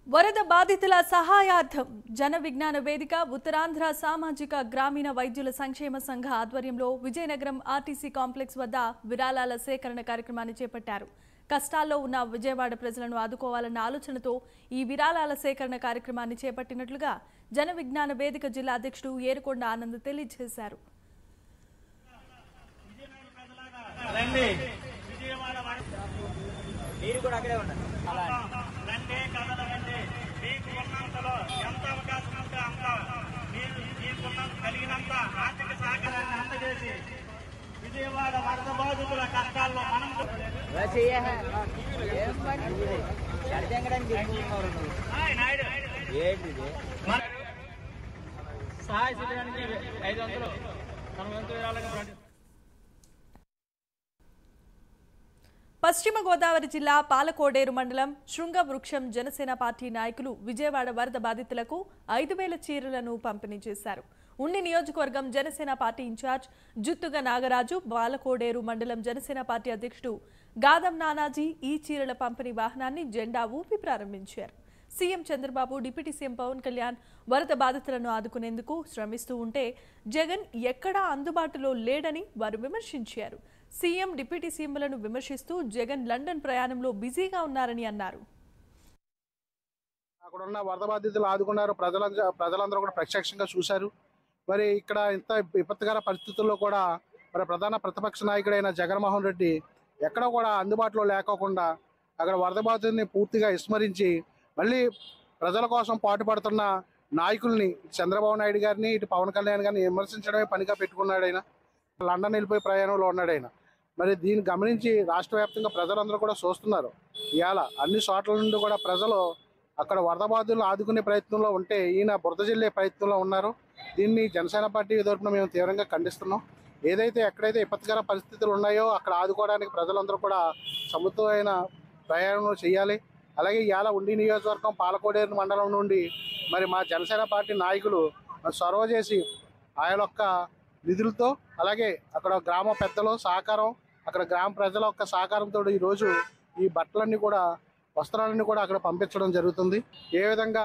వరద బాధితుల సహాయార్థం జన విజ్ఞాన వేదిక ఉత్తరాంధ్ర సామాజిక గ్రామీణ వైద్యుల సంక్షేమ సంఘ ఆధ్వర్యంలో విజయనగరం ఆర్టీసీ కాంప్లెక్స్ వద్ద విరాళాల సేకరణ కార్యక్రమాన్ని చేపట్టారు కష్టాల్లో ఉన్న విజయవాడ ప్రజలను ఆదుకోవాలన్న ఆలోచనతో ఈ విరాళాల సేకరణ కార్యక్రమాన్ని చేపట్టినట్లుగా జన విజ్ఞాన వేదిక జిల్లా అధ్యక్షుడు ఏరుకొండ ఆనంద్ తెలియజేశారు రండి విజయవాడ వడ- మీరు కూడా అక్కడే ఉండండి అలా రండి కదలరండి మీకు ఉన్నంతలో ఎంత అవకాశం ఉంటే అంత మీరు మీకున్న కలిగినంత ఆర్థిక సహకారాన్ని అందజేసి విజయవాడ వరద బాధితుల కష్టాల్లో మనం ఇలా చెయ్య ఏం పని ఇది? ఎడతెంగడానికి ఎక్కుతున్నారు నువ్వు. హాయ్ నాయుడు ఏంటి ఇది? మన- సహాయ శిబిరానికి ఐదు వందలు తన వంతు విరాళంగా ప్రకటిస్తున్నాం. పశ్చిమ గోదావరి జిల్లా పాలకోడేరు మండలం శృంగవృక్షం జనసేన పార్టీ నాయకులు విజయవాడ వరద బాధితులకు ఐదు వేల చీరలను పంపిణీ చేశారు ఉండి నియోజకవర్గం జనసేన పార్టీ ఇన్ఛార్జ్ జుత్తుగ నాగరాజు బాలకోడేరు మండలం జనసేన పార్టీ అధ్యక్షుడు గాదం నానాజీ ఈ చీరల పంపిణీ వాహనాన్ని జెండా ఊపి ప్రారంభించారు CM Chandrababu deputy CM Pawan Kalyan వరద బాధితులను ఆదుకునేందుకు శ్రమిస్తూ ఉంటే జగన్ ఎక్కడా అందుబాటులో లేడని వారు విమర్శించారు సీఎం డిప్యూటీ సీఎంలను విమర్శిస్తూ జగన్ లండన్ ప్రయాణంలో బిజీగా ఉన్నారని అన్నారు అక్కడ ఉన్న వరద బాధితులు ఆదుకున్నారు ప్రజల ప్రజలందరూ కూడా ప్రత్యక్షంగా చూశారు మరి ఇక్కడ ఇంత విపత్తుకర పరిస్థితుల్లో కూడా మరి ప్రధాన ప్రతిపక్ష నాయకుడైన జగన్మోహన్ రెడ్డి ఎక్కడ కూడా అందుబాటులో లేకోకుండా అక్కడ వరద బాధితుల్ని పూర్తిగా విస్మరించి మళ్ళీ ప్రజల కోసం పాటుపడుతున్న నాయకుల్ని చంద్రబాబు నాయుడు గారిని ఇటు పవన్ కళ్యాణ్ గారిని విమర్శించడమే పనిగా పెట్టుకున్నాడు ఆయన లండన్ వెళ్ళిపోయి ప్రయాణంలో ఉన్నాడు ఆయన మరి దీన్ని గమనించి రాష్ట్ర వ్యాప్తంగా ప్రజలందరూ కూడా చూస్తున్నారు ఇవాళ అన్ని చోట్ల నుండి కూడా ప్రజలు అక్కడ వరద బాధితులను ఆదుకునే ప్రయత్నంలో ఉంటే ఈయన బురద జల్లే ప్రయత్నంలో ఉన్నారు దీన్ని జనసేన పార్టీ తరఫున మేము తీవ్రంగా ఖండిస్తున్నాం ఏదైతే ఎక్కడైతే విపత్కర పరిస్థితులు ఉన్నాయో అక్కడ ఆదుకోవడానికి ప్రజలందరూ కూడా సముద్రమైన ప్రయాణం చేయాలి అలాగే ఇవాళ ఉండి నియోజకవర్గం పాలకోడేరు మండలం నుండి మరి మా జనసేన పార్టీ నాయకులు మరి చొరవ చేసి ఆయన యొక్క నిధులతో అలాగే అక్కడ గ్రామ పెద్దలు సహకారం అక్కడ గ్రామ ప్రజల యొక్క సహకారంతో ఈరోజు ఈ బట్టలన్నీ కూడా వస్త్రాలన్నీ కూడా అక్కడ పంపించడం జరుగుతుంది ఏ విధంగా